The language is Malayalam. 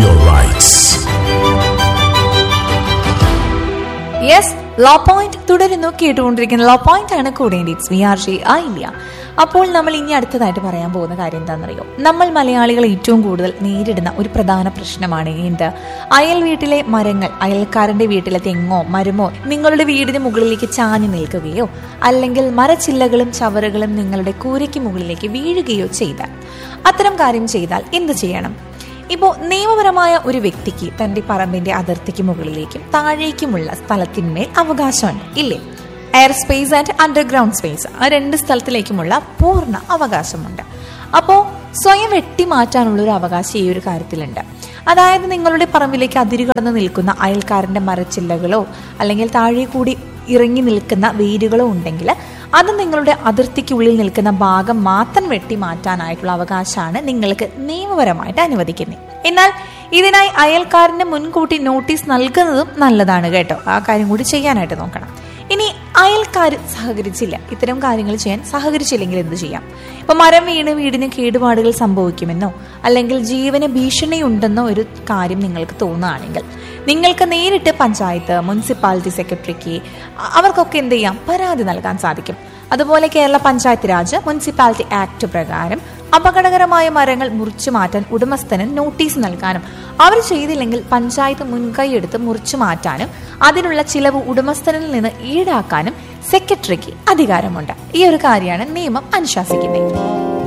your rights. Yes law point തുടരുന്നു കേട്ടുകൊണ്ടിരിക്കുന്ന ലോ പോയിന്റ് ആണ് കൂടേണ്ടി ഇറ്റ്സ് വി ആർ ഷി ആയില്ല അപ്പോൾ നമ്മൾ ഇനി അടുത്തതായിട്ട് പറയാൻ പോകുന്ന കാര്യം എന്താണെന്നറിയോ നമ്മൾ മലയാളികൾ ഏറ്റവും കൂടുതൽ നേരിടുന്ന ഒരു പ്രധാന പ്രശ്നമാണ് എന്ത് അയൽ വീട്ടിലെ മരങ്ങൾ അയൽക്കാരന്റെ വീട്ടിലെ തെങ്ങോ മരമോ നിങ്ങളുടെ വീടിന് മുകളിലേക്ക് ചാഞ്ഞു നിൽക്കുകയോ അല്ലെങ്കിൽ മരച്ചില്ലകളും ചവറുകളും നിങ്ങളുടെ കൂരയ്ക്ക് മുകളിലേക്ക് വീഴുകയോ ചെയ്താൽ അത്തരം കാര്യം ചെയ്താൽ എന്ത് ചെയ്യണം ഇപ്പോൾ നിയമപരമായ ഒരു വ്യക്തിക്ക് തന്റെ പറമ്പിന്റെ അതിർത്തിക്ക് മുകളിലേക്കും താഴേക്കുമുള്ള സ്ഥലത്തിന്മേൽ അവകാശമുണ്ട് ഇല്ലേ air space and underground space ആ രണ്ട് സ്ഥലത്തിലേക്കുമുള്ള പൂർണ്ണ അവകാശമുണ്ട് അപ്പോൾ സ്വയം വെട്ടി മാറ്റാനുള്ള ഒരു അവകാശം ഈ ഒരു കാര്യത്തിലുണ്ട് അതായത് നിങ്ങളുടെ പറമ്പിലേക്ക് അതിര് കടന്ന് നിൽക്കുന്ന അയൽക്കാരന്റെ മരച്ചില്ലകളോ അല്ലെങ്കിൽ താഴെ കൂടി ഇറങ്ങി നിൽക്കുന്ന വേരുകളോ ഉണ്ടെങ്കിൽ അത് നിങ്ങളുടെ അതിർത്തിക്കുള്ളിൽ നിൽക്കുന്ന ഭാഗം മാത്രം വെട്ടി മാറ്റാനായിട്ടുള്ള അവകാശമാണ് നിങ്ങൾക്ക് നിയമപരമായിട്ട് അനുവദിക്കുന്നത് എന്നാൽ ഇതിനായി അയൽക്കാരന് മുൻകൂട്ടി നോട്ടീസ് നൽകുന്നതും നല്ലതാണ് കേട്ടോ ആ കാര്യം കൂടി ചെയ്യാനായിട്ട് നോക്കണം ഇനി അയൽക്കാർ സഹകരിച്ചില്ല ഇത്തരം കാര്യങ്ങൾ ചെയ്യാൻ സഹകരിച്ചില്ലെങ്കിൽ എന്ത് ചെയ്യാം ഇപ്പൊ മരം വീണ് വീടിന് കേടുപാടുകൾ സംഭവിക്കുമെന്നോ അല്ലെങ്കിൽ ജീവന് ഭീഷണിയുണ്ടെന്നോ ഒരു കാര്യം നിങ്ങൾക്ക് തോന്നുകയാണെങ്കിൽ നിങ്ങൾക്ക് നേരിട്ട് പഞ്ചായത്ത് മുനിസിപ്പാലിറ്റി സെക്രട്ടറിക്ക് അവർക്കൊക്കെ എന്ത് ചെയ്യാം പരാതി നൽകാൻ സാധിക്കും അതുപോലെ കേരള പഞ്ചായത്ത് രാജ് മുനിസിപ്പാലിറ്റി ആക്ട് പ്രകാരം അപകടകരമായ മരങ്ങൾ മുറിച്ചു മാറ്റാൻ ഉടമസ്ഥന് നോട്ടീസ് നൽകാനും അവർ ചെയ്തില്ലെങ്കിൽ പഞ്ചായത്ത് മുൻകൈയെടുത്ത് മുറിച്ചു മാറ്റാനും അതിനുള്ള ചിലവ് ഉടമസ്ഥനിൽ നിന്ന് ഈടാക്കാനും സെക്രട്ടറിക്ക് അധികാരമുണ്ട് ഈ ഒരു കാര്യമാണ് നിയമം അനുശാസിക്കുന്നത്